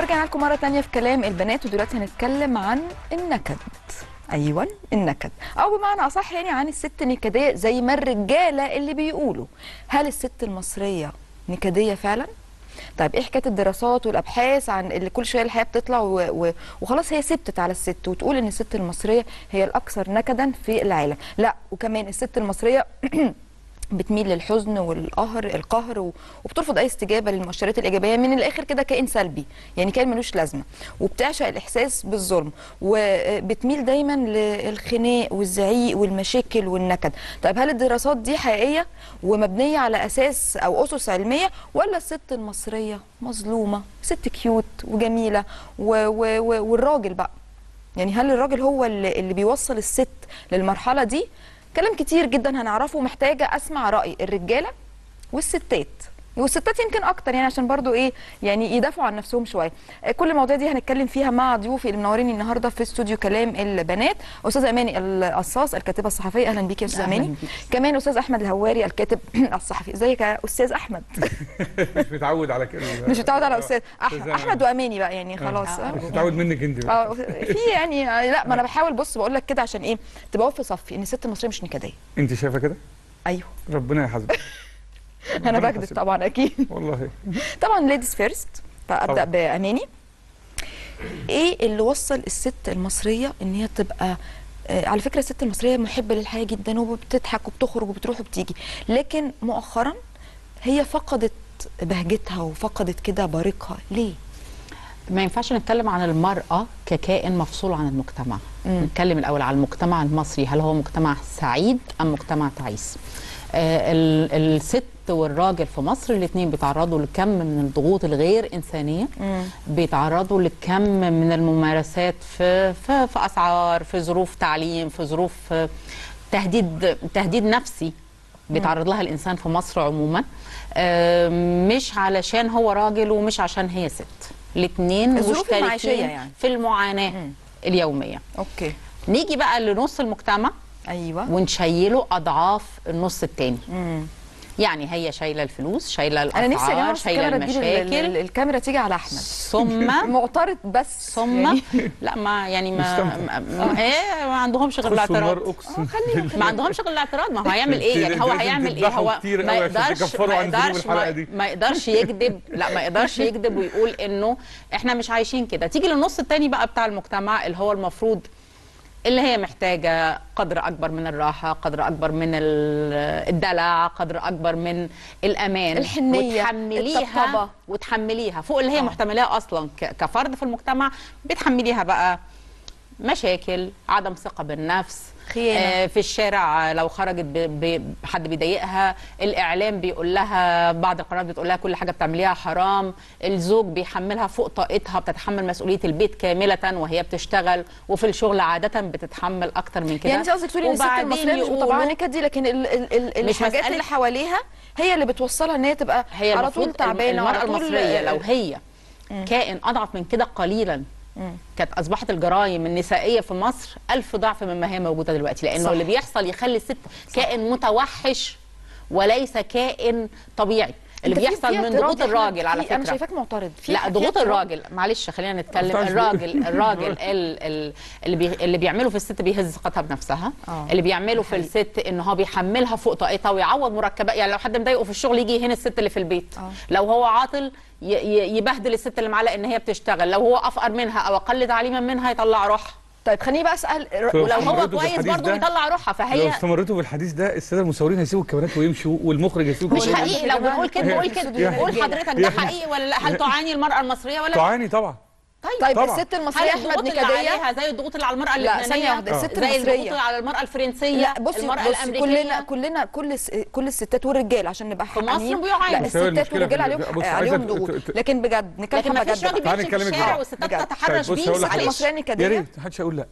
ورجعنا لكم مرة تانية في كلام البنات ودلوقتي هنتكلم عن النكد أيوة النكد أو بمعنى أصح يعني عن الست النكدية زي ما الرجالة اللي بيقولوا هل الست المصرية نكدية فعلا؟ طيب ايه حكايه الدراسات والابحاث عن اللي كل شويه الحياه بتطلع و... و... وخلاص هي ثبتت على الست وتقول ان الست المصريه هي الاكثر نكدا في العالم لا وكمان الست المصريه بتميل للحزن والقهر القهر و- وبترفض اي استجابه للمؤشرات الايجابيه من الاخر كده كائن سلبي يعني كائن ملوش لازمه وبتعشق الاحساس بالظلم وبتميل دايما للخناق والزعيق والمشاكل والنكد طيب هل الدراسات دي حقيقيه ومبنيه على اساس او اسس علميه ولا الست المصريه مظلومه ست كيوت وجميله و و و والراجل بقى يعني هل الراجل هو اللي, اللي بيوصل الست للمرحله دي كلام كتير جدا هنعرفه محتاجه اسمع راي الرجاله والستات والستات يمكن اكتر يعني عشان برضو ايه يعني يدافعوا عن نفسهم شويه آه، كل المواضيع دي هنتكلم فيها مع ضيوفي اللي منوريني النهارده في استوديو كلام البنات استاذه اماني القصاص الكاتبه الصحفيه اهلا بيكي يا استاذه أهلاً اماني بيك. كمان استاذ احمد الهواري الكاتب الصحفي ازيك يا استاذ احمد مش متعود على كده مش متعود على استاذ احمد أستاذ احمد واماني بقى يعني خلاص آه. آه. مش متعود منك انت بقى اه في يعني آه، لا ما انا بحاول بص بقول لك كده عشان ايه تبقى في صفي ان الست المصريه مش نكديه انت شايفه كده ايوه ربنا يحاسبك انا ربنا بكذب يحاسبك. طبعا اكيد والله طبعا ليديز فيرست فابدا طبعاً. باماني ايه اللي وصل الست المصريه ان هي تبقى آه، على فكره الست المصريه محبه للحياه جدا وبتضحك وبتخرج وبتروح وبتيجي لكن مؤخرا هي فقدت بهجتها وفقدت كده بريقها ليه ما ينفعش نتكلم عن المرأة ككائن مفصول عن المجتمع مم. نتكلم الأول عن المجتمع المصري هل هو مجتمع سعيد أم مجتمع تعيس آه ال- الست والراجل في مصر الاثنين بيتعرضوا لكم من الضغوط الغير إنسانية بيتعرضوا لكم من الممارسات في, في, في أسعار في ظروف تعليم في ظروف آه، تهديد تهديد نفسي بيتعرض لها الإنسان في مصر عموما آه، مش علشان هو راجل ومش عشان هي ست الاثنين الظروف المعيشية مشتركين يعني. في المعاناة مم. اليومية اوكي نيجي بقى لنص المجتمع ايوه ونشيله أضعاف النص التاني مم. يعني هي شايلة الفلوس شايلة انا نفسي يا جماعه الأسعار بس شايلة الكاميرا تجيب ال- ال- المشاكل الكاميرا تيجي على احمد ثم معترض بس ثم يعني لا ما يعني ما, مستمتع. ما, ما ايه ما عندهمش غير خشوا النار الاعتراض اقسم ما عندهمش غير الاعتراض ما هو هيعمل ايه يعني هو لازم هيعمل ايه تذبحوا هو كتير ما قوي عشان يقدرش تكفروا ما عن ذنوب يقدرش الحلقة ما, دي. ما يقدرش يكذب لا ما يقدرش يكذب ويقول انه احنا مش عايشين كده تيجي للنص التاني بقى بتاع المجتمع اللي هو المفروض اللي هي محتاجة قدر أكبر من الراحة قدر أكبر من ال- الدلع قدر أكبر من الأمان الحنية، وتحمليها الطبطبة. وتحمليها فوق اللي هي آه. محتملاه أصلا ك- كفرد في المجتمع بتحمليها بقى مشاكل عدم ثقة بالنفس خيانة. آه في الشارع لو خرجت ب- ب- حد بيضايقها الإعلام بيقول لها بعض القنوات بتقول لها كل حاجة بتعمليها حرام الزوج بيحملها فوق طاقتها بتتحمل مسؤولية البيت كاملة وهي بتشتغل وفي الشغل عادة بتتحمل أكتر من كده يعني انت قصدك تقولي ان الست وبعدين المصريه مش يقولوا- بطبعها نكدي لكن ال ال ال مش الحاجات مسألة- اللي حواليها هي اللي بتوصلها ان هي تبقى هي على المفروض طول تعبانه المرأة وعلى طول المصرية لو هي كائن أضعف من كده قليلا مم. كانت أصبحت الجرائم النسائية في مصر ألف ضعف مما هي موجودة دلوقتي لأنه صح. اللي بيحصل يخلي الست كائن متوحش وليس كائن طبيعي اللي أنت في- بيحصل في من اعتراض ضغوط يا أحمد، الراجل على في- انا فكرة شايفاك معترض في لا في ضغوط اعتراض. الراجل معلش خلينا نتكلم أفتحش الراجل بقى. الراجل ال- ال- اللي بي اللي بيعمله في الست بيهز ثقتها بنفسها آه. اللي بيعمله في الست ان هو بيحملها فوق طاقتها ويعوض مركبات يعني لو حد مضايقه في الشغل يجي يهين الست اللي في البيت آه. لو هو عاطل ي- ي- يبهدل الست اللي معاه لان هي بتشتغل لو هو افقر منها او اقل تعليما منها يطلع روحها طيب خليني بقى اسال طب ولو هو استمرتوا في كويس الحديث برضه ده؟ يطلع روحها لو فهي استمرتوا في الحديث ده الساده المصورين هيسيبوا الكاميرات ويمشوا والمخرج هيسيب مش الكاميرات. حقيقي لو بنقول كده بقول كده يعني- قول حضرتك ده حقيقي ولا لا هل تعاني المراه المصريه ولا لا؟ تعاني طبعا طيب طبعا. الست المصريه هل احمد الضغوط اللي نكديه عليها زي الضغوط اللي على المرأة لا، اللبنانية ثانية واحدة، الست زي المصرية. الضغوط اللي على المرأة الفرنسية لا بصي المرأة بصي الأمريكية كلنا كلنا كل الس- كل الستات والرجال عشان نبقى في مصر حقانيين بيعانوا. لا بس هو الستات المشكلة والرجال في- عليهم بص، عايزة عليهم ت- ضغوط ت- لكن بجد نتكلم لكن ما فيش بجد راجل بقى. تعالي بيمشي في نتكلم الشارع بجد. والستات بجد. تتحرش طيب، بص بيه هقول لك الست حاجة. المصريه يا نكديه ريت محدش هيقول لا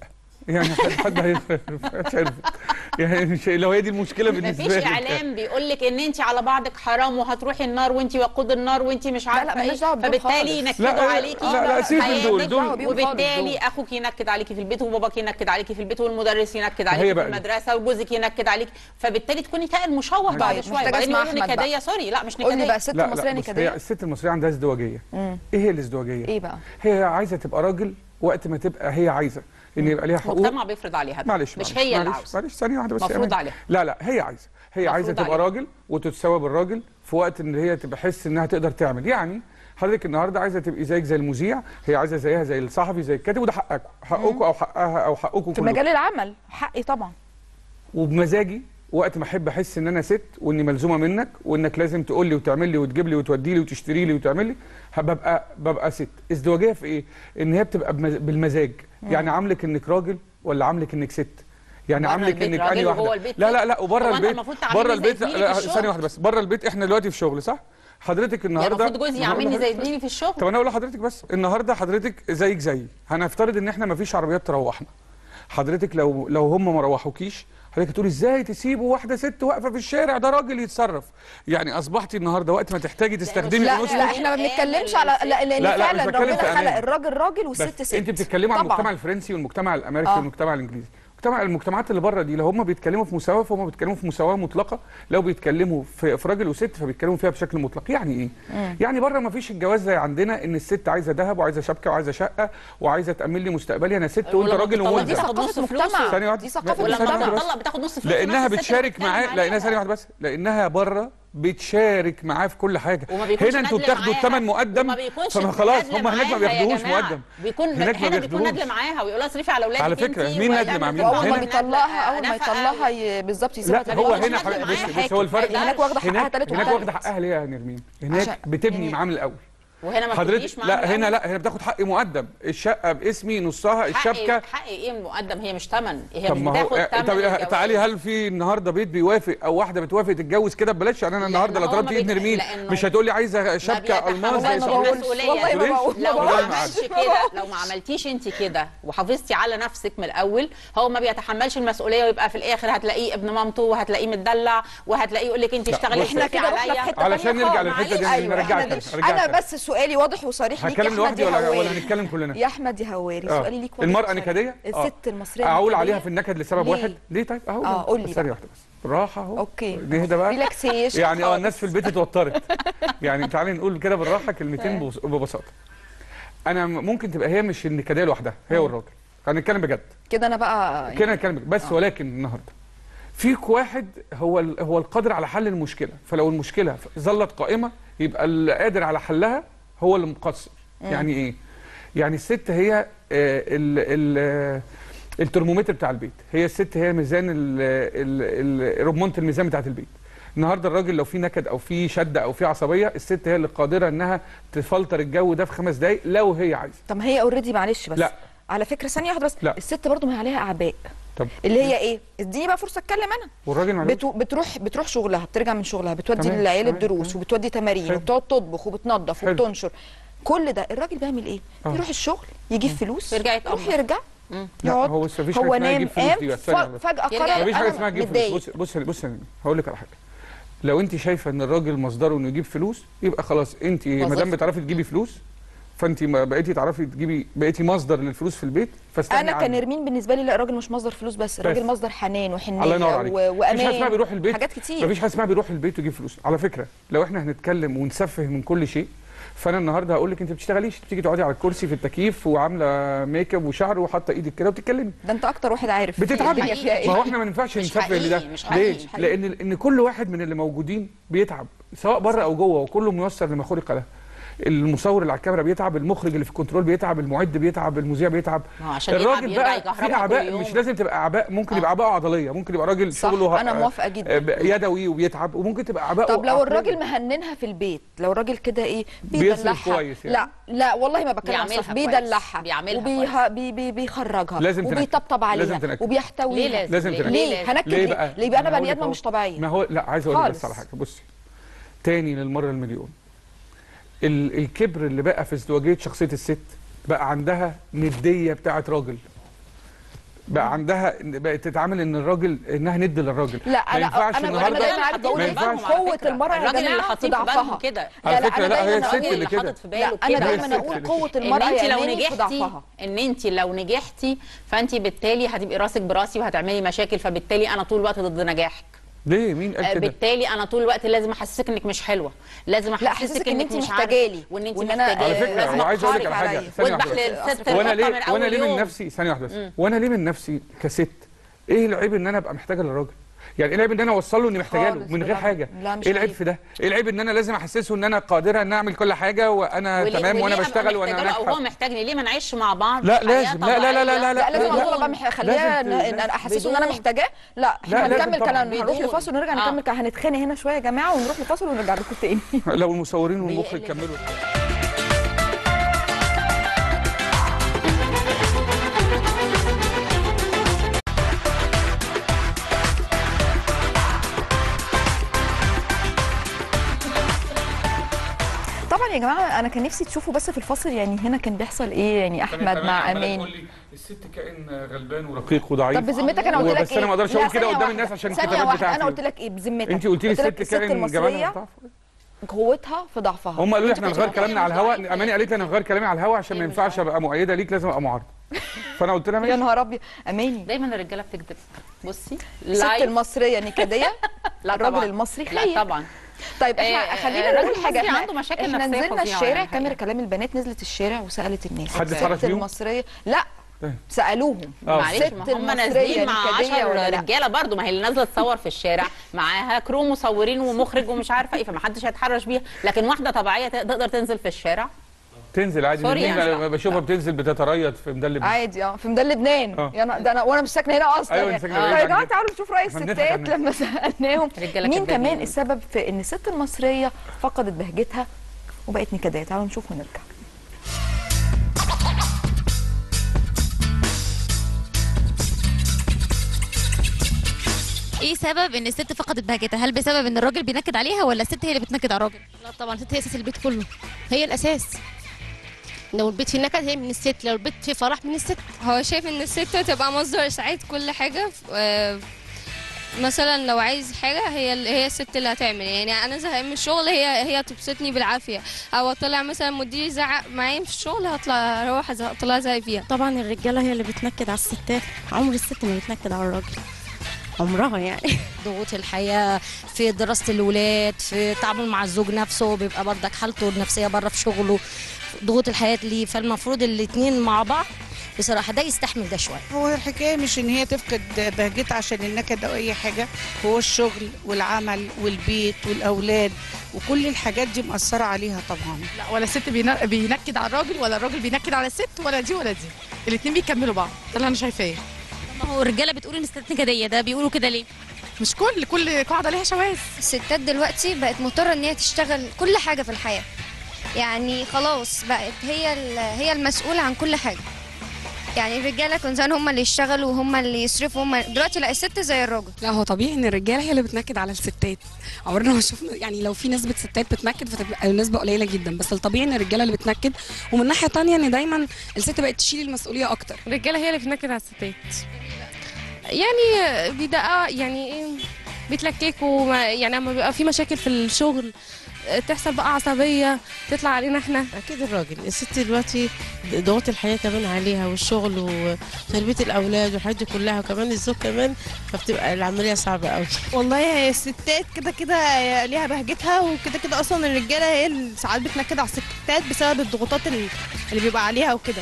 يعني حد حد هيعرف مش عارف يعني مش لو هي دي المشكله بالنسبه مفيش لي اعلام بيقول لك ان انت على بعضك حرام وهتروحي النار وانت وقود النار وانت مش عارفه لا، مالناش ايه دعوة بدول فبالتالي خالص. ينكدوا لا، عليكي لا، لا، سيبك من دول، حياتك، دول- دول وبالتالي خالص اخوك ينكد عليكي في البيت وباباك ينكد عليكي في البيت والمدرس ينكد هي عليكي في بقى دي. المدرسه وجوزك ينكد عليكي فبالتالي تكوني كائن مشوه بعد طيب، شويه محتاجة وبعدين اسمع يقولوا أحمد بقى. نكديه سوري لا مش قول لي بقى نكديه الست لا المصريه لا بص هي نكديه الست المصريه عندها ازدواجيه مم. ايه هي الازدواجيه ايه بقى هي عايزه تبقى راجل وقت ما تبقى هي عايزه ان يبقى ليها حقوق المجتمع بيفرض عليها ده. معلش مش معلش، هي اللي معلش عاوزه معلش ثانيه واحده بس يا مفروض أماني. عليها. لا لا هي عايزه هي مفروض عايزه تبقى عليها. راجل وتتساوى بالراجل في وقت ان هي تبقى حس انها تقدر تعمل يعني حضرتك النهارده عايزه تبقي زيك زي المذيع هي عايزه زيها زي الصحفي زي الكاتب وده حقكم حقكم او حقها او حقكم في كلكم مجال العمل حقي طبعا وبمزاجي وقت ما احب احس ان انا ست واني ملزومه منك وانك لازم تقول لي وتعمل لي وتجيب لي وتودي لي وتشتري لي وتعمل لي ببقى ببقى ست ازدواجيه في ايه ان هي بتبقى بمز- بالمزاج يعني عاملك انك راجل ولا عاملك انك ست يعني بره عاملك البيت انك راجل انهي وجوه واحده البيت لا ست. لا لا وبره هو أنت البيت المفروض تعاملني بره زي البيت زميلي لا في الشغل. ثانيه واحده بس بره البيت احنا دلوقتي في شغل صح حضرتك يعني النهارده المفروض جوزي أنا هقول يعاملني زي لحضرتك بس. زميلي في الشغل طب انا اقول لحضرتك بس النهارده حضرتك زيك زيي هنفترض ان احنا ما فيش عربيات تروحنا حضرتك لو لو هم ما روحوكيش حضرتك تقولي ازاي تسيبوا واحده ست واقفه في الشارع ده راجل يتصرف يعني اصبحتي النهارده وقت ما تحتاجي تستخدمي لا فلوس لا احنا ما بنتكلمش على لا لان لا، لا، فعلا مش بتكلم ربنا في خلق أمان. الراجل راجل والست بس ست انت بتتكلمي عن طبعاً. المجتمع الفرنسي والمجتمع الامريكي آه. والمجتمع الانجليزي مجتمع المجتمعات اللي بره دي لو هم بيتكلموا في مساواه فهم بيتكلموا في مساواه مطلقه لو بيتكلموا في, في راجل وست فبيتكلموا فيها بشكل مطلق يعني ايه يعني بره ما فيش الجواز زي عندنا ان الست عايزه ذهب وعايزه شبكه وعايزه شقه وعايزه تامن لي مستقبلي انا ست وانت ولما راجل بتطلق وملزم دي تاخد نص ثقافه فلوسه. مجتمع ثانية واحدة. دي ثقافه لا، ولما ثانية مجتمع واحدة بتطلق بتاخد نص فلوس لانها نفس الست اللي بتشارك بتتكلم معاه عليها. لانها ثانيه واحده بس لانها بره بتشارك معاه في كل حاجه وما بيكونش هنا انتوا نادل بتاخدوا معاها. الثمن مقدم وما بيكونش فما خلاص نادل هم هناك ما معاها يا بياخدوش جماعة. مقدم بيكون هناك ما هنا بيكون بياخدوش. نادل معاها ويقول لها اصرفي على اولادك على فكرة، انتي مين وهي نادل مع تعمل مين؟ واول ما هنا- بيطلقها اول ما نفقة يطلقها ي- بالظبط يسيبها لا هو تاني. هنا نادل حضرتك معاها بص بص هو الفرق حاجة. هناك واخده حقها هناك تالت هناك وتالت. واخده حقها ليه يا نرمين عشان- هناك بتبني يعني- معاه من الاول وهنا ما حضرتك بتجيش معاها لا هنا لا هنا بتاخد حق مقدم الشقه باسمي نصها الشبكه حقي حقي ايه المقدم هي مش ثمن هي طب مش ما هو بتاخد ثمن طب الجواز. تعالي هل في النهارده بيت بيوافق او واحده بتوافق تتجوز كده ببلاش يعني انا لأن النهارده لو هو طلبت ما ايد بيت- نرمين لأنه مش هتقولي عايزه ما شبكه الماس بيتحملش زي والله ما صاحبتي. بقول- المسؤولية. والله ما بقول- لو ما ما بقولش. عملتش كده لو ما عملتيش انت كده وحافظتي على نفسك من الاول هو ما بيتحملش المسؤوليه ويبقى في الاخر هتلاقيه ابن مامته وهتلاقيه متدلع وهتلاقيه يقول لك انت لا، اشتغلي بص. احنا كده رحنا في حته علشان تانية نرجع خالص. للحتة دي، معلش. أيوة، نرجع إحنا تاني، دي- نرجع انا تاني. بس سؤالي واضح وصريح ليك يا هتكلم احمد لوحدي يا ولا هواري ولا هنتكلم كلنا يا احمد يا هواري آه. سؤالي ليك واضح المرأة وصريح. نكدية؟ آه. الست المصريه اقول نكدية؟ عليها في النكد لسبب ليه؟ واحد ليه طيب اهو آه، قول لي بس ثانيه بقى. واحده بس بالراحه اهو اوكي نهدى بقى ريلاكسيشن يعني اه خالص. الناس في البيت اتوترت يعني تعالي نقول كده بالراحه كلمتين ببس- ببساطه انا م- ممكن تبقى هي مش النكديه لوحدها هي والراجل هنتكلم بجد كده انا بقى كده نتكلم بجد. بس ولكن النهارده فيك واحد هو ال- هو القادر على حل المشكله فلو المشكله ظلت قائمه يبقى اللي قادر على حلها هو اللي مقصر يعني ايه يعني الست هي آه، ال ال آه، الترمومتر بتاع البيت هي الست هي ميزان ال- ال- ال- رمانه الميزان بتاعت البيت النهارده الراجل لو في نكد او في شده او في عصبيه الست هي اللي قادره انها تفلتر الجو ده في خمس دقائق لو هي عايزه طب ما هي اوريدي معلش بس لا. على فكره ثانيه واحده بس لا. الست برضو ما هي عليها اعباء طب اللي هي ايه اديني بقى فرصه اتكلم انا والراجل معلش بتو بتروح بتروح شغلها بترجع من شغلها بتودي تمام، للعيال تمام، الدروس تمام. وبتودي تمارين حلو. وبتقعد تطبخ وبتنظف حلو. وبتنشر كل ده الراجل بيعمل ايه؟ آه. بيروح الشغل يجيب فلوس يرجع يروح يتأمر. يرجع مم. لا، يقعد هو بس مفيش حاجة هو اسمها نام يجيب فلوس قام دي بس، ف- ثانية بس. فجاه يرجع قرر مفيش حاجه أنا اسمها تجيب متضايق. فلوس بص بص بص يا نبيل، هقول لك على حاجه لو انت شايفه ان الراجل مصدره انه يجيب فلوس يبقى خلاص انت ما دام وظيفة. بتعرفي تجيبي فلوس فانت ما بقيتي تعرفي تجيبي بقيتي مصدر للفلوس في البيت فاستغني انا عنه. كنرمين بالنسبه لي لا الراجل مش مصدر فلوس بس الراجل مصدر حنان وحنيه الله ينور عليك و- مفيش حاجه اسمها وامان بيروح البيت حاجات كتير مفيش حاجه اسمها بيروح البيت ويجيب فلوس على فكره لو احنا هنتكلم ونسفه من كل شيء فانا النهارده هقول لك انت ما بتشتغليش بتيجي تقعدي على الكرسي في التكييف وعامله ميك اب وشعر وحاطه ايدك كده وبتتكلمي ده انت اكتر واحد عارف بتتعبي الدنيا فيها ما ايه هو احنا ما ينفعش مش نسفه لده حقيقي، مش ليه؟ حقيقي. لان ان كل واحد من اللي موجودين بيتعب سواء بره او جوه وكله ميسر لما خلق له المصور اللي على الكاميرا بيتعب المخرج اللي في الكنترول بيتعب المعد بيتعب المذيع بيتعب ما هو عشان يتعب الراجل يرجع بقى يكهربها في كل اعباء يوم. مش لازم تبقى اعباء ممكن آه. يبقى اعباء عضليه ممكن يبقى راجل صح، شغله أنا آه، موافقة جدا. آه، يدوي وبيتعب وممكن تبقى اعباء طب لو عقلية. الراجل مهننها في البيت لو الراجل كده ايه بيصرف بيدلعها كويس يعني. لا لا والله ما بتكلم عن بيعملها صرف كويس. بيدلعها بيعملها وبيها بي بي بيخرجها لازم تنكد. وبيطبطب لازم عليها تنكد. وبيحتويها ليه لازم؟ لازم ليه؟ تنكد. ليه لازم؟ هنكد ليه ليه بقى؟ ليه يبقى انا ما هقول بني لك ادمه أهو. مش طبيعيه ما هو لا عايز اقول لك بس خالص. على حاجه بصي تاني للمره المليون ال الكبر اللي بقى في ازدواجيه شخصيه الست بقى عندها نديه بتاعه راجل بقى عندها بقت تتعامل ان الراجل انها ند للراجل لا ما انا ينفعش انا انا النهارده دايما عارف بقول ما ايه ينفعش. قوه المراه يا الراجل اللي جماعه في حاطين في بالهم ضعفها كده على لا لا فكرة انا لا، هي دايما الست اقول اللي اللي كده. حاطط في باله لا انا كده دايما الست اقول اللي- قوه ان المراه انت يا لو اماني في نجحتي ضعفها ان انت لو نجحتي فانت بالتالي هتبقي راسك براسي وهتعملي مشاكل فبالتالي انا طول الوقت ضد نجاحك ليه مين آه، قال كده بالتالي انا طول الوقت لازم احسسك انك مش حلوه لازم لا احسسك احسسك ان انك انت مش محتاجالي وان انت وان انا محتاجالي على فكره لازم هو عايز اقول لك أقهرك على حاجه عليا. ثانيه واذبح واحده للست وانا القطة من ليه أول وانا ليه من يوم. نفسي ثانيه واحده بس وانا ليه من نفسي كست ايه العيب ان انا ابقى محتاجه للراجل يعني ايه العيب ان انا اوصل له اني محتاجه له خالص من غير بالعكس. حاجه لا، مش ايه العيب عيب. في ده ايه العيب ان انا لازم احسسه ان انا قادره ان اعمل كل حاجه وانا وليه- تمام وانا وليه أبقى بشتغل وانا محتاجة له او هو ناجحه محتاجني ليه ما نعيش مع بعض لا، حياة لازم. لا، لا، لا، لا، لا، طبيعية لا لازم لا، على لا. طول ابقى مح- خليها لازم ت- ن- ن- احسسه ان انا بدون- محتاجاه لا احنا لا، لازم هنكمل طبعاً. كلام هنروح بدون. لفاصل ونرجع آه. نكمل كلام. هنتخانق هنا شويه يا جماعه ونروح لفاصل ونرجع لكم تاني لو المصورين والمخرج بيقلب. كملوا طبعا يا جماعه انا كان نفسي تشوفوا بس في الفاصل يعني هنا كان بيحصل ايه يعني احمد مع امان الست كائن غلبان ورقيق وضعيف طب بذمتك انا قلت لك بس ايه أنا ما أقدرش لا، أقول كده ثانية قدام واحدة. الناس عشان ثانية الكتابات واحدة، بتاعتي. انا قلت لك ايه بذمتك انت قلت لي قلت لك الست كائن جبانه المصريه وضعيف. قوتها في ضعفها هم قالوا لي انتوا احنا نغير بتقولوا كلامنا على الهواء اماني قالت لي انا نغير كلامي على الهواء عشان ما هي مش ينفعش عارفة. ابقى مؤيده ليك لازم ابقى معارضه فانا قلت لها يا ماشي نهار ابيض اماني دايما الرجاله بتكذب بصي الست لايف. المصريه نكديه لا الراجل طبعاً. المصري لا خير طبعا طيب إيه، احنا خلينا الراجل نقول حاجه المصري احنا عنده مشاكل احنا نفسية نزلنا فظيعة الشارع يعني كاميرا الحقيقة. كلام البنات نزلت الشارع وسالت الناس حد الست اتحرش بيهم؟ المصريه لا طيب. سالوهم آه. معلش الست ما هم المصرية نازلين مع نكدية ولا 10 لا؟ رجاله برضو ما هي اللي نازله تصور في الشارع معاها كرو مصورين ومخرج ومش عارفه ايه فما حدش هيتحرش بيها لكن واحده طبيعيه تقدر تنزل في الشارع تنزل عادي سوري الاثنين يعني. لما بشوفها بتنزل بتتريض في مدلب عادي اه في ميدان لبنان آه. يا أنا- ده انا وانا مش ساكنه هنا اصلا أيوة، يعني. أنت ساكنة طيب بعيد يا عن جماعه كده. تعالوا نشوف راي إحنا بنضحك الستات عنها. لما سالناهم رجالة مين كدابين. كمان السبب في ان الست المصريه فقدت بهجتها وبقت نكديه تعالوا نشوف ونرجع ايه سبب ان الست فقدت بهجتها هل بسبب ان الراجل بينكد عليها ولا الست هي اللي بتنكد على الراجل لا طبعا الست هي اساس البيت كله هي الاساس لو البيت فيه نكد هي من الست لو البيت فيه فرح من الست هو شايف ان الست تبقى مصدر اسعاد كل حاجه آه، مثلا لو عايز حاجه هي هي الست اللي هتعمل يعني انا زهقان من الشغل هي هي تبسطني بالعافيه او طلع مثلا مديري زعق معايا في الشغل هطلع اروح أزهق- اطلع زي فيها طبعا الرجاله هي اللي بتنكد على الستات عمر الست ما بتنكد على الراجل عمرها يعني ضغوط الحياة في دراسة الولاد في التعامل مع الزوج نفسه بيبقى برضك حالته النفسية بره في شغله ضغوط الحياة ليه فالمفروض الاتنين مع بعض بصراحة ده يستحمل ده شوية هو الحكايه مش ان هي تفقد بهجتها عشان النكد او اي حاجه هو الشغل والعمل والبيت والاولاد وكل الحاجات دي مأثره عليها طبعا لا ولا الست بينا- بينكد على الراجل ولا الراجل بينكد على الست ولا دي ولا دي الاثنين بيكملوا بعض ده اللي انا شايفاه ما هو الرجاله بتقول ان الستات نكديه ده بيقولوا كده ليه مش كل كل قاعده ليها شواذ الستات دلوقتي بقت مضطره ان هي تشتغل كل حاجه في الحياه يعني خلاص بقت هي هي المسؤوله عن كل حاجه يعني الرجاله كان زمان هم اللي يشتغلوا وهم اللي يصرفوا هم دلوقتي لا الست زي الراجل لا هو طبيعي ان الرجاله هي اللي بتنكد على الستات عمرنا ما شفنا يعني لو في نسبه ستات بتنكد فتبقى النسبه قليله جدا بس الطبيعي ان الرجاله اللي بتنكد ومن ناحيه تانية ان دايما الست بقت تشيل المسؤوليه اكتر الرجاله هي اللي بتنكد على الستات يعني بيدقق يعني ايه بيتلككوا ما- يعني لما بيبقى في مشاكل في الشغل آه، تحصل بقى عصبيه تطلع علينا احنا اكيد الراجل الست دلوقتي ضغوط الحياه كمان عليها والشغل وتربيه الاولاد والحاجات دي كلها وكمان الزوج كمان فبتبقى العمليه صعبه قوي والله هي الستات كده كده ليها بهجتها وكده كده اصلا الرجاله هي اللي ساعات بتنكد على الستات بسبب الضغوطات اللي اللي بيبقى عليها وكده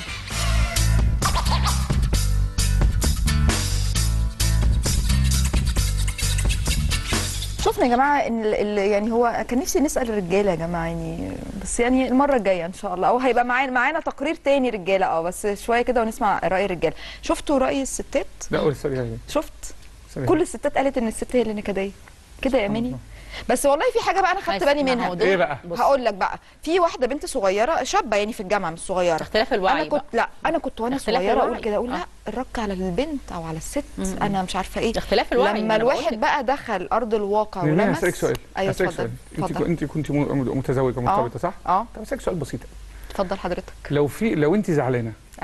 شفنا يا جماعه ان ال- ال- يعني هو كان نفسي نسال الرجاله يا جماعه يعني بس يعني المره الجايه ان شاء الله او هيبقى معانا معانا تقرير تاني رجاله اه بس شويه كده ونسمع راي الرجاله شفتوا راي الستات لا قول سريع شفت سريع. كل الستات قالت ان الست هي اللي نكديه كده يا اماني بس والله في حاجه بقى انا خدت بس بالي ما منها هو دول- ايه بقى بص، هقول لك بقى في واحده بنت صغيره شابه يعني في الجامعه مش صغيره اختلاف انا الوعي كنت لا انا كنت وانا اختلاف صغيره اقول الوعي. كده اقول آه. لا الرك على البنت او على الست مم. انا مش عارفه ايه اختلاف الوعي لما أنا بقول الواحد لك. بقى دخل ارض الواقع نرمين ولمس هسألك سؤال ايوه هسألك اتفضل سؤال انت اتفضل انت كنت م- متزوجه مرتبطه صح؟ اه طب هسألك سؤال بسيط اتفضل حضرتك لو في لو انت زعلانه ايوه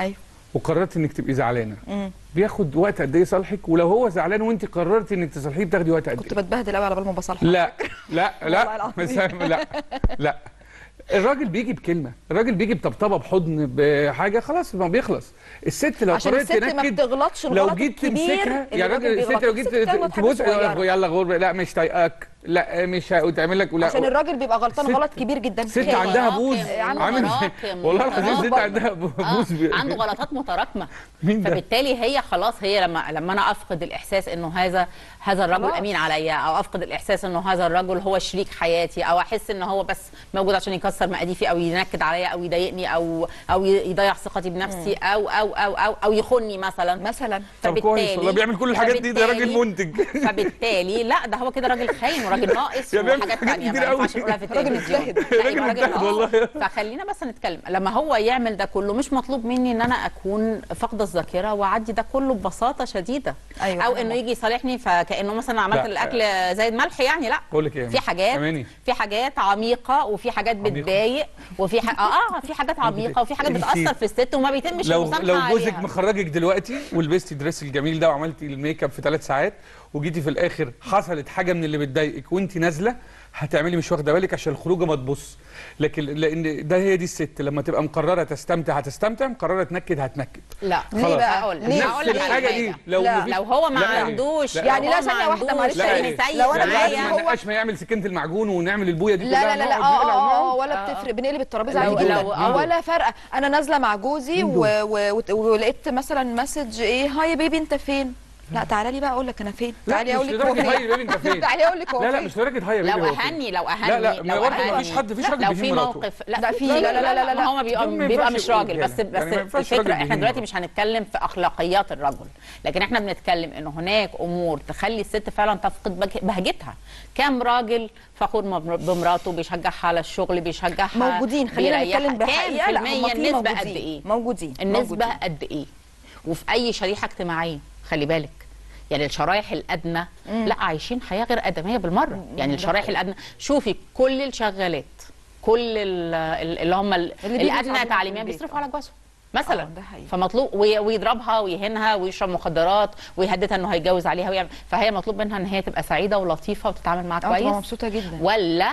وقررت انك تبقي زعلانه مم. بياخد وقت قد ايه يصالحك ولو هو زعلان وانت قررت انك تصالحيه بتاخدي وقت قد كنت ايه بتبهدل قوي على بال ما بصالحك لا لا والله لا العظيم. بس لا لا الراجل بيجي بكلمه الراجل بيجي بطبطبه بحضن بحاجه خلاص ما بيخلص الست لو عشان قررت الست ما تنكد بتغلطش لو الغلط جيت الكبير تمسكها اللي يا الراجل راجل الست بيغلطه. لو جيت الست بتغلط حاجة تبص صغيرة. يلا غور لا مش طايقاك لا مش وتعمل لك لا عشان الراجل بيبقى غلطان ست- غلط كبير جدا ست هي. عندها بوز آه، عنده عامل مراكم، والله العظيم ست مراكم. عندها بوز بي- عنده غلطات متراكمه مين ده؟ فبالتالي هي خلاص هي لما لما انا افقد الاحساس انه هذا هذا الرجل خلاص. امين عليا او افقد الاحساس انه هذا الرجل هو شريك حياتي او احس ان هو بس موجود عشان يكسر مقاديفي او ينكد عليا او يضايقني او او يضيع ثقتي بنفسي او او او او او يخوني مثلا مثلا طب كويس والله بيعمل كل الحاجات دي ده راجل فبالتالي- منتج فبالتالي لا ده هو كده راجل خاين وراجل ناقص يا بيعمل وحاجات حاجات ثانيه كتير ما قوي. ينفعش نقولها في راجل التلفزيون مجتهد. لا، راجل يبقى مجتهد ناقص. والله. فخلينا بس نتكلم لما هو يعمل ده كله مش مطلوب مني ان انا اكون فاقده الذاكره واعدي ده كله ببساطه شديده أيوة، او أنا انه يجي يصالحني فكانه مثلا عملت لا. الاكل زي الملح يعني لا بقول لك ايه يا في حاجات أماني. في حاجات عميقه وفي حاجات عميقة. بتضايق وفي ح... اه اه في حاجات عميقه وفي حاجات انتي- بتاثر في الست وما بيتمش لو المسامحه لو جوزك عليها. مخرجك دلوقتي ولبستي دريس الجميل ده وعملتي الميك اب في ثلاث ساعات وجيتي في الاخر حصلت حاجه من اللي بتضايقك وانت نازله هتعملي مش واخده بالك عشان الخروجه ما تبص لكن لان ده هي دي الست لما تبقى مقرره تستمتع هتستمتع مقرره تنكد هتنكد لا ليه بقى؟ هقول لك ليه؟ هقول نفس لك الحاجه على دي حاجة. لو لا. مفيش- لو هو ما لا، إيه؟ عندوش لا. يعني لو لا هو ثانية ما واحدة عندوش معلش لا يعني إيه؟ سيء لو أنا لا معايا لازم هو- ما ننقاش ما يعمل سكينه المعجون ونعمل البويه دي لا كلها لا لا لا نقعد اه نقلع اه اه ونقعد. ولا بتفرق بنقلب الترابيزه لو- عادي جدا لو- آه. ولا فارقه انا نازله مع جوزي و... و... وت- ولقيت مثلا مسج ايه هاي يا بيبي انت فين لا تعالى لي بقى اقول لك انا فين لا تعالي مش اقول لك هو لدرجه هاي فين يا بيبي انت فين تعالي اقول لك هو لا لا فين مش لدرجه هاي يا بيبي لو هو فين. اهني لو اهني لا لا ما لو برضه أهني. مفيش حد مفيش راجل لو بيهين في مراته. موقف لا، في- لا لا، لا، لا، لا، ما هو ما دول بيبقى, ما بيبقى ينفعش مش راجل يبقوا بس رجالة. بس يعني ما ينفعش راجل الفكره احنا بيهين دلوقتي مراته. مش هنتكلم في اخلاقيات الرجل لكن احنا بنتكلم ان هناك امور تخلي الست فعلا تفقد بهج- بهجتها كام راجل فخور مبر- بمراته بيشجعها على الشغل بيشجعها موجودين خلينا بيريحها. نتكلم كام بحقيقه في لا المية هم في النسبه قد موجودين. ايه موجودين النسبه موجودين. قد ايه وفي اي شريحه اجتماعيه خلي بالك يعني الشرايح الادنى لا عايشين حياه غير ادميه بالمره يعني الشرايح الادنى شوفي كل الشغالات كل ال- ال- اللي هم ال- اللي بيجوا الادنى يساعدونا تعليميا في البيت. بيصرفوا على جوازهم مثلا آه، ده حقيقي. فمطلوب وي- ويضربها ويهينها ويشرب مخدرات ويهددها انه هيتجوز عليها ويعمل فهي مطلوب منها ان هي تبقى سعيده ولطيفه وتتعامل معاه اه تبقى كويس مبسوطه جدا ولا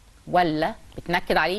ولا بتنكد عليه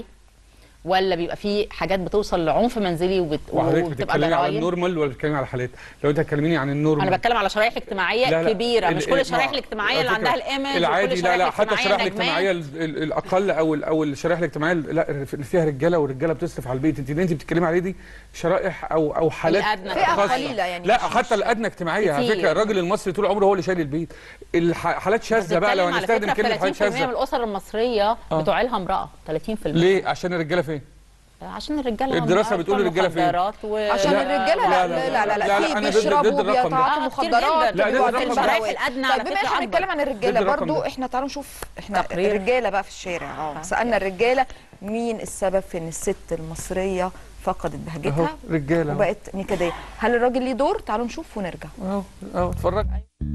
ولا بيبقى في حاجات بتوصل لعنف منزلي وبت... وحضرتك وبتبقى بتتكلمي على ضرايب النورمال ولا بتتكلمي على حالات لو انت هتكلميني عن النورمال انا بتكلم على شرايح اجتماعيه لا لا، كبيره ال- مش كل الشرايح ما- الاجتماعيه على اللي فكرة عندها الايمج العادي وكل لا لا حتى الشرائح الشرايح الاجتماعيه ال- ال- الاقل او ال- او الشرائح الاجتماعيه لا اللي فيها رجاله والرجاله بتصرف على البيت انت اللي انت بتتكلمي عليه دي شرائح او او حالات الأدنى. فئة خاصة. قليلة يعني لا مش- حتى الادنى اجتماعيه على كتير. فكره الراجل المصري طول عمره هو اللي شايل البيت الح- حالات شاذه بقى لو بتتكلم على هنستخدم فكرة كلمه حالات 30% من شاذه الاسر المصريه آه. بتوعلها امراه 30% ليه عشان الرجاله فين عشان الرجاله الدراسة هم بتقول الرجالة فين؟ مخدرات و... عشان الرجاله لا لا لا لا, لا, لا، في أنا ضد- بيشربوا ضد الرقم ده. بيتعاطوا آه، كتير مخدرات جداً. لا، ضد بيبقوا الرقم عاطلين ده. بلاوي. الأدنى على طيب بما فكرة احنا أكبر. بنتكلم عن ضد الرجاله الرقم برضو ده. احنا تعالوا نشوف احنا تقرير. الرجاله بقى في الشارع اه سالنا الرجاله مين السبب في ان الست المصريه فقدت اهو بهجتها رجاله أهو. وبقت نكديه هل الراجل ليه دور تعالوا نشوف ونرجع اهو اهو اتفرج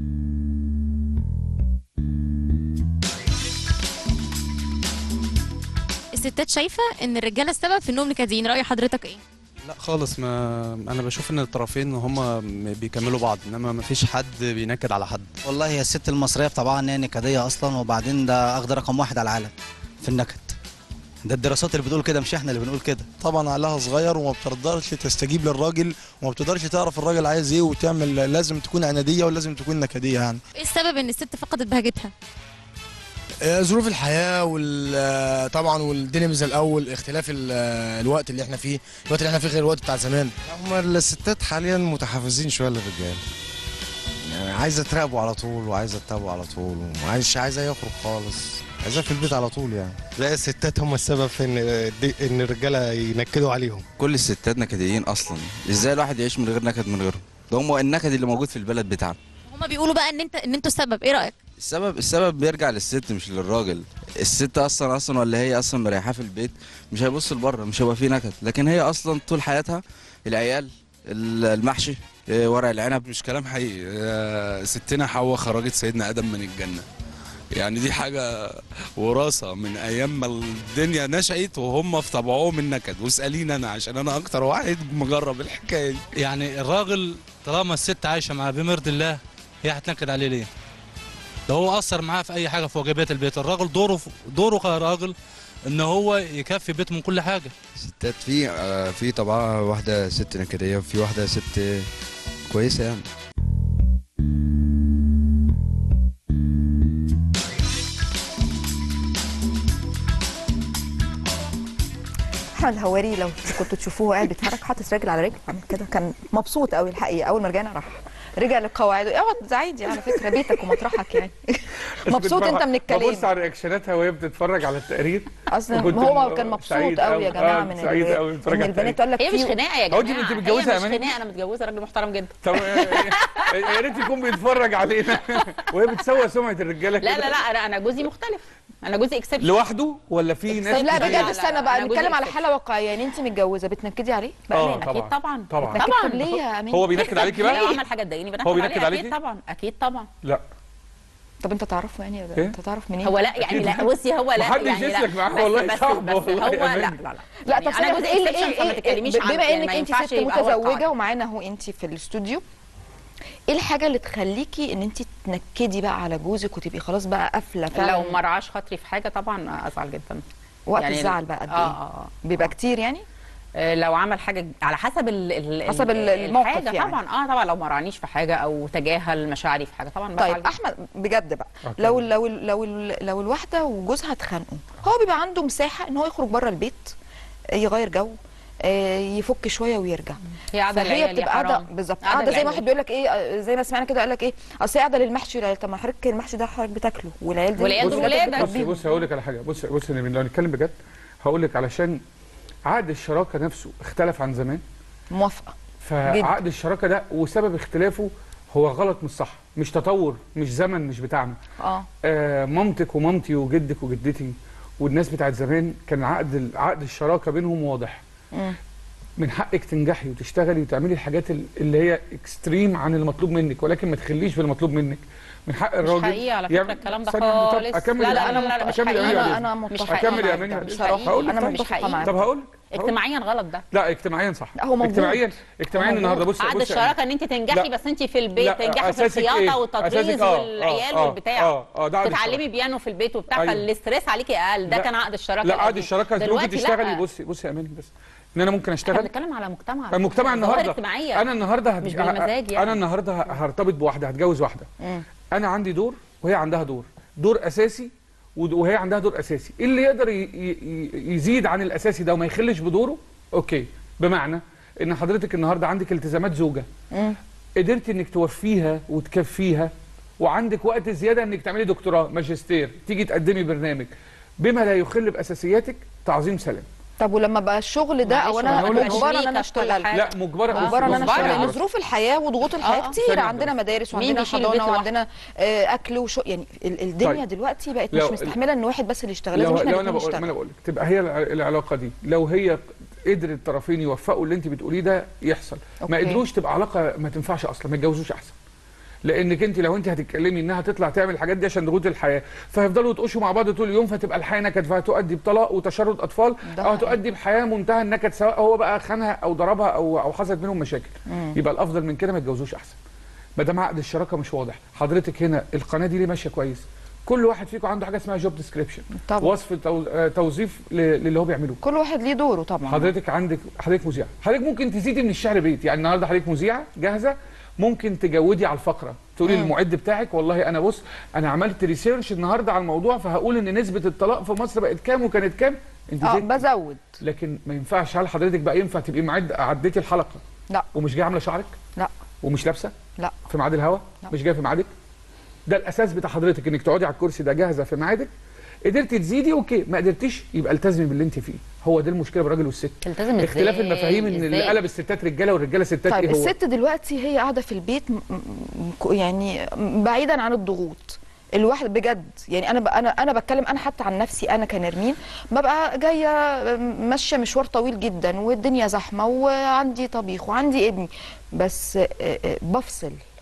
الستات شايفه ان الرجاله السبب في انهم نكديين راي حضرتك ايه لا خالص ما انا بشوف ان الطرفين هم بيكملوا بعض انما ما فيش حد بينكد على حد والله هي الست المصريه بطبعها ان هي نكديه اصلا وبعدين ده اخد رقم واحد على العالم في النكد ده الدراسات اللي بتقول كده مش احنا اللي بنقول كده طبعا عقلها صغير وما بتقدرش تستجيب للراجل وما بتقدرش تعرف الراجل عايز ايه وتعمل لازم تكون عناديه ولازم تكون نكديه يعني ايه السبب ان الست فقدت بهجتها آه، ظروف الحياة وال طبعا والدنيا مش زي الأول اختلاف ال- الوقت اللي احنا فيه الوقت اللي احنا فيه غير الوقت بتاع زمان هما الستات حاليا متحفزين شويه للرجال يعني عايزه تراقبه على طول وعايزه تتابعه على طول ومش عايزه يخرج خالص عايزاه في البيت على طول يعني لا الستات هم السبب في ان ان الرجاله ينكدوا عليهم كل الستات نكديين اصلا ازاي الواحد يعيش من غير نكد من غيرهم ده هم النكد اللي موجود في البلد بتاعنا هما بيقولوا بقى ان انت ان انتوا السبب ايه رايك السبب السبب بيرجع للست مش للراجل الست اصلا اصلا ولا هي اصلا مريحاه في البيت مش هيبص لبره مش هيبقى فيه نكد لكن هي اصلا طول حياتها العيال ال- المحشي إيه، ورق العنب مش كلام حقيقي آه، ستنا حواء خرجت سيدنا ادم من الجنه يعني دي حاجة وراثة من أيام ما الدنيا نشأت وهم في طبعهم النكد واسأليني أنا عشان أنا أكتر واحد مجرب الحكاية دي يعني الراجل طالما الست عايشه معاه بمرض الله هي هتنكد عليه ليه؟ ده هو اثر معاه في اي حاجه في واجبات البيت، الراجل دوره دوره كراجل ان هو يكفي بيته من كل حاجه. ستات في آه، في طبعا واحدة ست نكدية وفي واحدة ست كويسة يعني احمد الهواري لو كنتوا تشوفوه قاعد بيتحرك حاطط رجل على رجل عامل كده كان مبسوط قوي الحقيقه اول ما رجعنا راح رجع للقواعد اقعد ده عادي على فكره بيتك ومطرحك يعني مبسوط انت من الكلام ببص على رياكشناتها وهي بتتفرج على التقرير اصلا وكنت هو كان مبسوط سعيد قوي يا أوي. جماعه آه، من سعيد ال- قوي بتتفرج ان على البنات التقرير. تقول لك هي مش في- خناقه يا أهو جماعه دي انت متجوزة يا هي مش أماني؟ خناقه انا متجوزه راجل محترم جدا طب يا ريت يكون بيتفرج علينا وهي بتسوى سمعه الرجاله لا كده. لا لا انا انا جوزي مختلف انا جوزي اكسبشن لوحده ولا في ناس طب لا كتير؟ بجد استنى بقى أنا جوزي نتكلم على exception. حاله واقعيه يعني انت متجوزه بتنكدي عليه اه بأمانة. طبعا طبعا طبعا بتنكد طبعا. طب ليه يا امين هو بينكد عليكي بقى؟ لو عمل حاجه تضايقني بنكد هو بينكد عليه عليكي؟ اكيد طبعا اكيد طبعا لا طب انت تعرفه يعني إيه؟ انت تعرف منين هو لا يعني لا بصي هو لا محدش يعني لا يسلك معاه بس- والله بس صعب بس والله هو يا لا أماني. لا لا لا يعني طب انا انا جوزي ايه exception فما ايه تتكلميش ايه عنه بما يعني انك ما انت ينفعش ست يبقى هو متزوجه القاعدة. ومعانا اهو انت في الاستوديو ايه الحاجه اللي تخليكي ان انت تنكدي بقى على جوزك وتبقي خلاص بقى قافله فعلا لو ما رعاش خاطري في حاجه طبعا ازعل جدا وقت الزعل بقى قد اه ايه؟ اه اه بيبقى كتير يعني آه، لو عمل حاجه على حسب ال ال حسب ال- ال- الموقف الحاجة يعني. طبعا اه طبعا لو ما رعنيش في حاجه او تجاهل مشاعري في حاجه طبعا بزعل طيب جداً. احمد بجد بقى آه، لو لو لو لو الواحده وجوزها اتخانقوا هو بيبقى عنده مساحه ان هو يخرج بره البيت يغير جو آه، يفك شويه ويرجع هي قاعدة فهي العيال يا بتبقى قاعده حرام. بالظبط قاعدة قاعده زي ما العيال. واحد بيقول لك ايه آه، زي ما سمعنا كده قال لك ايه اصل هي قاعده للمحشي لا، طب ما حضرتك المحشي ده حضرتك بتاكله والعيال دي والعيال دول ولادك ولادك. بص بتربيهم. بص هقول لك على حاجه بص بص يا نبيل، لو نتكلم بجد هقول لك علشان عقد الشراكه نفسه اختلف عن زمان موافقه فعقد الشراكه ده وسبب اختلافه هو غلط مش صح مش تطور مش زمن مش بتاعنا اه آه مامتك ومامتي وجدك وجدتي والناس بتاعت زمان كان عقد عقد الشراكه بينهم واضح مم. من حقك تنجحي وتشتغلي وتعملي الحاجات ال- اللي هي اكستريم عن المطلوب منك ولكن ما تخليش في المطلوب منك من حق الراجل حقيقي على فكره يعمل- الكلام ده ثانية واحدة، طب خالص اكمل لا يا لا أماني. لا لا مش اكمل يا حقيقي أماني. أنا مش متفقة اكمل يا معاك اماني ده. بعد بصراحة. إذنك. هقول لك أنا طيب. متفقة معاك. طب هقول لك اجتماعيا غلط ده لا اجتماعيا صح لا، هو موجود. اجتماعيا اجتماعيا هو النهارده بص عقد بص يا الشراكه ان انت تنجحي لا. بس انت في البيت لا، تنجحي في أساسك الخياطه إيه؟ والتطريز أساسك آه، والعيال آه، والبتاع آه، آه، ده عقد تتعلمي الشراكة. بيانو في البيت وبتاع أيوة. فالاستريس عليكي اقل ده لا. كان عقد الشراكه لا عقد القديم. الشراكه ممكن دلوقتي تشتغلي لا. بصي بصي يا اماني بس ان انا ممكن احنا اشتغل بنتكلم على مجتمع المجتمع ظواهر النهارده اجتماعيه انا النهارده هت- مش بالمزاج يعني انا النهارده ه- هرتبط بواحده هتجوز واحده مم. انا عندي دور وهي عندها دور دور اساسي ود- وهي عندها دور اساسي اللي يقدر ي- ي- يزيد عن الاساسي ده وما يخلش بدوره اوكي بمعنى ان حضرتك النهارده عندك التزامات زوجه مم. قدرت انك توفيها وتكفيها وعندك وقت زياده انك تعملي دكتوراه ماجستير تيجي تقدمي برنامج بما لا يخل باساسياتك تعظيم سلام طب ولما بقى الشغل ده او معلش، انا ما هو مجبره ان شريكة انا في كل اشتغل حاجة. لا مجبره مجبره ان انا مجبرة. اشتغل لان ظروف الحياه وضغوط الحياه آه، آه. كتير ثانية عندنا واحدة. مدارس مين وعندنا بيشيل حضانه البيت لوحده؟ وعندنا آه، اكل وشو يعني ال- الدنيا طيب. دلوقتي بقت لو- مش مستحمله ان واحد بس اللي يشتغل لازم لو, احنا لو انا الاثنين بقول ما انا نشتغل بقول لك تبقى هي الع- العلاقه دي لو هي قدر الطرفين يوفقوا اللي انت بتقوليه ده يحصل ما أوكي. قدروش تبقى علاقه ما تنفعش اصلا ما يتجوزوش احسن لانك انت لو انت هتتكلمي انها تطلع تعمل الحاجات دي عشان ضغوط الحياه فهيفضلوا يتقشوا مع بعض طول اليوم فتبقى الحياه نكد فهتؤدي بطلاق وتشرد اطفال ده او حقيقي. هتؤدي بحياه منتهى النكد سواء هو بقى خانها او ضربها او او حصلت بينهم مشاكل مم. يبقى الافضل من كده ما يتجوزوش احسن ما دام عقد الشراكه مش واضح حضرتك هنا القناه دي ليه ماشيه كويس كل واحد فيكم عنده حاجه اسمها جوب ديسكريبشن طبعا. وصف تو- آه، توظيف ل- للي هو بيعمله كل واحد ليه دوره طبعا حضرتك عندك حضرتك مذيعه حضرتك ممكن تزيدي من الشعر بيت يعني النهارده حضرتك مذيعه جاهزه ممكن تجودي على الفقره تقولي مم. للمعد بتاعك والله انا بص انا عملت ريسيرش النهارده على الموضوع فهقول ان نسبه الطلاق في مصر بقت كام وكانت كام انت اه زدتي. بزود لكن ما ينفعش هل حضرتك بقى ينفع تبقي معد عديتي الحلقه لا ومش جايه عامله شعرك لا ومش لابسه لا في ميعاد الهوا لا. مش جايه في ميعادك ده الاساس بتاع حضرتك انك تقعدي على الكرسي ده جاهزه في ميعادك قدرتي تزيدي اوكي ما قدرتيش يبقى التزمي باللي انت فيه هو ده المشكله بالراجل والست تلتزم اختلاف إزاي؟ المفاهيم ان اللي إزاي؟ قلب الستات رجاله والرجاله ستات طيب ايه هو الست دلوقتي هي قاعده في البيت م- م- يعني بعيدا عن الضغوط الواحد بجد يعني انا ب... انا انا بتكلم انا حتى عن نفسي انا كنرمين ببقى جايه ماشيه مشوار طويل جدا والدنيا زحمه وعندي طبيخ وعندي ابني بس آه، آه، بفصل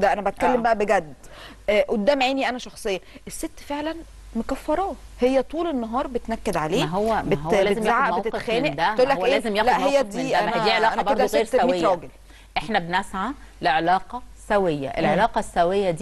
ده انا بتكلم آه. بقى بجد آه قدام عيني انا شخصيا الست فعلا مكفراه هي طول النهار بتنكد عليه ما هو ما بت... هو لازم ياخد بتزعق موقف من بتتخانق ده تقول ما لك هو إيه؟ لازم ياخد لا هي موقف من دي ده ما هي دي علاقه أنا كده برضه غير ست 100 سويه راجل احنا بنسعى لعلاقه سويه العلاقه السويه دي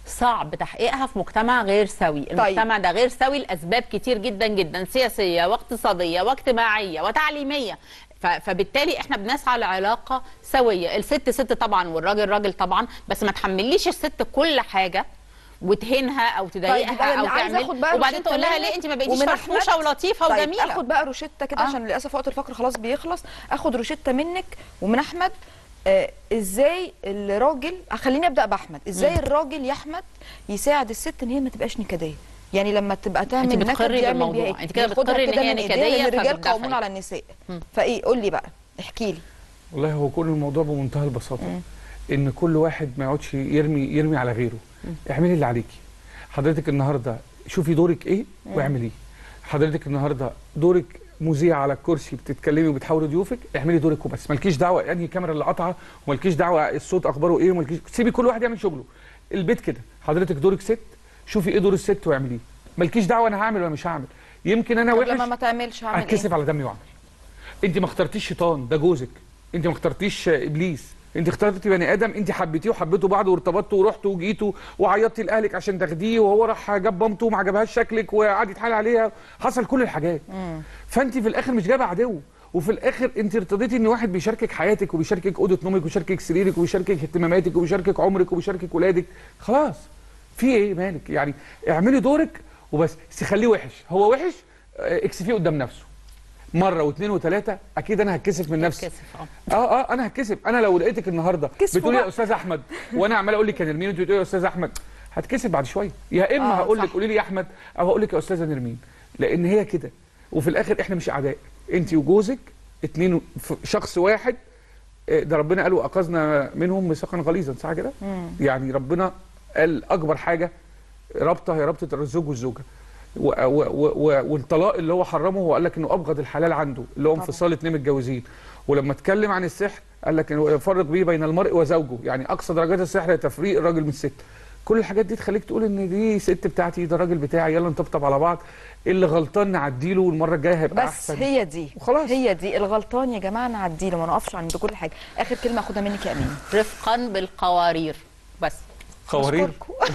صعب تحقيقها في مجتمع غير سوي طيب. المجتمع ده غير سوي لاسباب كتير جدا جدا سياسيه واقتصاديه واجتماعيه وتعليميه ف- فبالتالي احنا بنسعى لعلاقه سويه الست ست طبعا والراجل راجل طبعا بس ما تحمليش الست كل حاجه وتهينها او تضايقها يبقى او أنا عايزة تعمل آخد بقى وبعدين روشتة تقول لها منك ليه انت ما بقيتيش ومن فرفوشه أحمد. ولطيفه طيب وجميله اخد بقى روشته كده آه. عشان للاسف وقت الفقره خلاص بيخلص اخد روشته منك ومن احمد آه ازاي الراجل خليني ابدا باحمد ازاي مم. الراجل يا احمد يساعد الست ان هي ما تبقاش نكديه يعني لما تبقى تعمل أنت نكد بتقري يعمل بالموضوع. بيها إيه؟ أنت كده ياخدها بتقري إن كده هي من إيديها نكدية لأن الرجال فبتدافعي. قوامون على النساء فايه قول لي بقى احكي لي والله هو كل الموضوع بمنتهى البساطه ان كل واحد ما يقعدش يرمي يرمي على غيره اعملي اللي عليكي حضرتك النهارده شوفي دورك ايه مم. واعمليه حضرتك النهارده دورك مذيع على الكرسي بتتكلمي وبتحاولي ضيوفك اعملي دورك وبس مالكيش دعوه انهي كاميرا اللي قاطعه ومالكيش دعوه الصوت اخباره ايه ومالكيش سيبي كل واحد يعمل شغله البيت كده حضرتك دورك ست شوفي ايه دور الست واعمليه مالكيش دعوه انا هعمل ولا مش هعمل يمكن انا طب وحش لما ما تعملش هعمل هتكسف ايه على دمي واعمل انت ما اخترتيش شيطان ده جوزك انت ما اخترتيش ابليس انت اخترتي بني ادم انت حبيتيه وحبيتوا بعض وارتبطتوا ورحتوا وجيتوا وعيطتي لاهلك عشان تاخديه وهو راح جاب مامته وما عجبهاش شكلك وقعد يتحايل عليها حصل كل الحاجات فانت في الاخر مش جايبه عدو وفي الاخر انت ارتضيتي ان واحد بيشاركك حياتك وبيشاركك اوضه نومك وبيشاركك سريرك وبيشاركك اهتماماتك وبيشاركك عمرك وبيشاركك ولادك خلاص في ايه مالك يعني اعملي دورك وبس بس خليه وحش هو وحش اه، اكسفيه قدام نفسه مره واثنين وثلاثه اكيد انا هتكسف من نفسي اه اه انا هتكسف انا لو لقيتك النهارده كسفوا بتقولي يا بقى. استاذ احمد وانا عمال اقول لك يا نرمين وانت بتقولي يا استاذ احمد هتكسف بعد شويه يا اما آه، هقول لك صح. قولي لي يا احمد او هقول لك يا استاذه نرمين لان هي كده وفي الاخر احنا مش اعداء انت وجوزك اتنين ف- شخص واحد آه، ده ربنا قال واخذنا منهم ميثاقا غليظا صح كده مم. يعني ربنا قال اكبر حاجه رابطه هي رابطه الزوج والزوجه و- و- و- و- والطلاق اللي هو حرمه هو قال لك انه ابغض الحلال عنده اللي هو طبعا. انفصال اتنين متجوزين ولما اتكلم عن السحر قال لك انه يفرق به بين المرء وزوجه يعني اقصى درجات السحر هي تفريق الراجل من الست كل الحاجات دي تخليك تقول ان دي ست بتاعتي ده الراجل بتاعي يلا نطبطب على بعض اللي غلطان نعديله والمره الجايه هيبقى بس احسن هي دي وخلاص هي دي الغلطان يا جماعه نعدي له ما نقفش عند كل حاجه اخر كلمه اخدها منك يا امين رفقا بالقوارير بس قوارير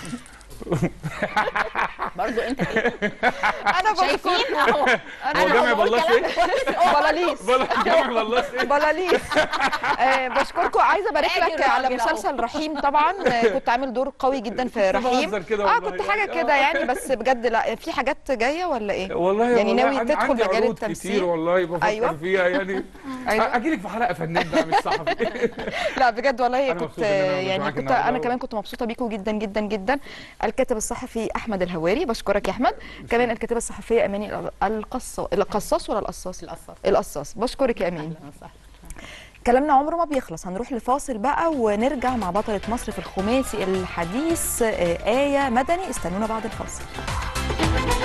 برضو انت كده انا شايفين بشكركم. اهو هو جامع بلاص ايه؟ بلاليس جامع بلاص ايه؟ بلاليس آه، بشكركم عايزه ابارك ادي لك على الراجل أهو. مسلسل رحيم طبعا آه، كنت عامل دور قوي جدا في رحيم بهزر كده اه والله كنت حاجه يعني. كده يعني بس بجد لا في حاجات جايه ولا ايه والله يعني والله ناوي عندي- تدخل عندي مجال عروض كتير التمثيل والله بفكر أيوة. فيها يعني أيوة. اجي لك في حلقه فنان بقى مش صحفي لا بجد والله أنا كنت مبسوط إن أنا موجود يعني معاك كنت النهاردة انا و- كمان كنت مبسوطه بيكم جدا جدا جدا الكاتب الصحفي احمد الهواري بشكرك يا احمد كمان الكاتبه الصحفيه اماني القصاص القصاص ولا القصاص القصاص القصاص بشكرك يا امين كلامنا عمره ما بيخلص هنروح لفاصل بقى ونرجع مع بطلة مصر في الخماسي الحديث آه، آية مدني استنونا بعد الفاصل